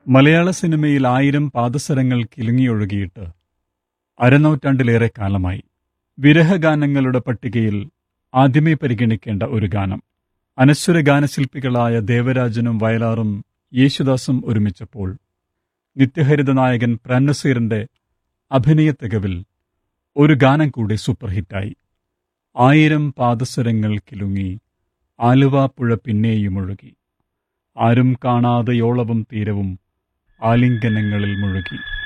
മലയാള സിനിമയിൽ ആയിരം പാദസരങ്ങൾ കിലുങ്ങിയൊഴുകിയിട്ട് അരനൂറ്റാണ്ടിലേറെ കാലമായി വിരഹഗാനങ്ങളുടെ പട്ടികയിൽ ആദ്യമേ പരിഗണിക്കേണ്ട ഒരു ഗാനം അനശ്വര ഗാനശില്പികളായ ദേവരാജനും വയലാറും യേശുദാസും ഒരുമിച്ചപ്പോൾ നിത്യഹരിത നായകൻ പ്രന്നസീറിന്റെ അഭിനയ തികവിൽ ഒരു ഗാനം കൂടി സൂപ്പർ ഹിറ്റായി ആയിരം പാദസരങ്ങൾ കിലുങ്ങി ആലുവാപ്പുഴ പിന്നെയും ഒഴുകി ആരും കാണാതെ യോളവും തീരവും ആലിംഗനങ്ങളിൽ മുഴുകി